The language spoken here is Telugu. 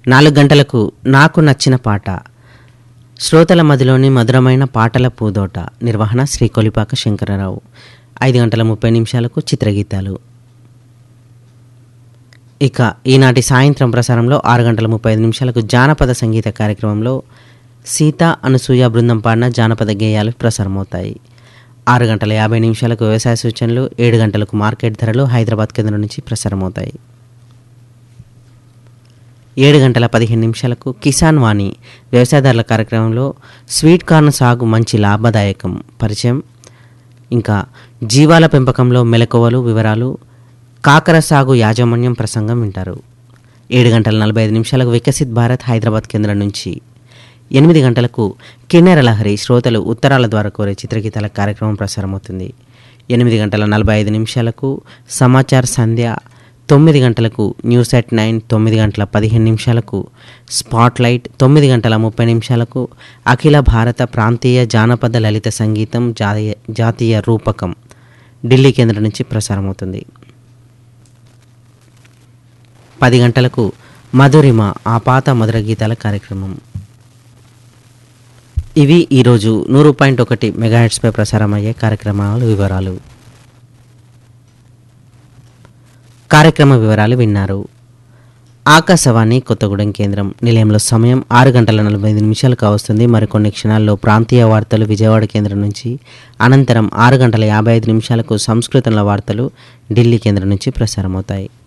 నాలుగు గంటలకు నాకు నచ్చిన పాట శ్రోతల మదిలోని మధురమైన పాటల పూదోట నిర్వహణ శ్రీ కొలిపాక శంకరరావు ఐదు గంటల ముప్పై నిమిషాలకు చిత్రగీతాలు ఇక ఈనాటి సాయంత్రం ప్రసారంలో ఆరు గంటల ముప్పై ఐదు నిమిషాలకు జానపద సంగీత కార్యక్రమంలో సీత అనసూయ బృందం పాడిన జానపద గేయాలు ప్రసారమవుతాయి ఆరు గంటల యాభై నిమిషాలకు వ్యవసాయ సూచనలు ఏడు గంటలకు మార్కెట్ ధరలు హైదరాబాద్ కేంద్రం నుంచి ప్రసారమవుతాయి ఏడు గంటల పదిహేను నిమిషాలకు కిసాన్ వాణి వ్యవసాయదారుల కార్యక్రమంలో స్వీట్ కార్న్ సాగు మంచి లాభదాయకం పరిచయం ఇంకా జీవాల పెంపకంలో మెలకువలు వివరాలు కాకర సాగు యాజమాన్యం ప్రసంగం వింటారు ఏడు గంటల నలభై ఐదు నిమిషాలకు వికసిత్ భారత్ హైదరాబాద్ కేంద్రం నుంచి ఎనిమిది గంటలకు కిన్నెర లహరి శ్రోతలు ఉత్తరాల ద్వారా కోరే చిత్రగీతాల కార్యక్రమం ప్రసారమవుతుంది ఎనిమిది గంటల నలభై ఐదు నిమిషాలకు సమాచార్ సంధ్య తొమ్మిది గంటలకు న్యూస్ ఎట్ నైన్ తొమ్మిది గంటల పదిహేను నిమిషాలకు స్పాట్ లైట్ తొమ్మిది గంటల ముప్పై నిమిషాలకు అఖిల భారత ప్రాంతీయ జానపద లలిత సంగీతం జాతీయ జాతీయ రూపకం ఢిల్లీ కేంద్రం నుంచి ప్రసారమవుతుంది పది గంటలకు మధురిమ ఆ పాత మధుర గీతాల కార్యక్రమం ఇవి ఈరోజు నూరు పాయింట్ ఒకటి మెగాహెట్స్పై ప్రసారమయ్యే కార్యక్రమాల వివరాలు కార్యక్రమ వివరాలు విన్నారు ఆకాశవాణి కొత్తగూడెం కేంద్రం నిలయంలో సమయం ఆరు గంటల నలభై ఐదు నిమిషాలు కావస్తుంది మరికొన్ని క్షణాల్లో ప్రాంతీయ వార్తలు విజయవాడ కేంద్రం నుంచి అనంతరం ఆరు గంటల యాభై ఐదు నిమిషాలకు సంస్కృతంలో వార్తలు ఢిల్లీ కేంద్రం నుంచి ప్రసారమవుతాయి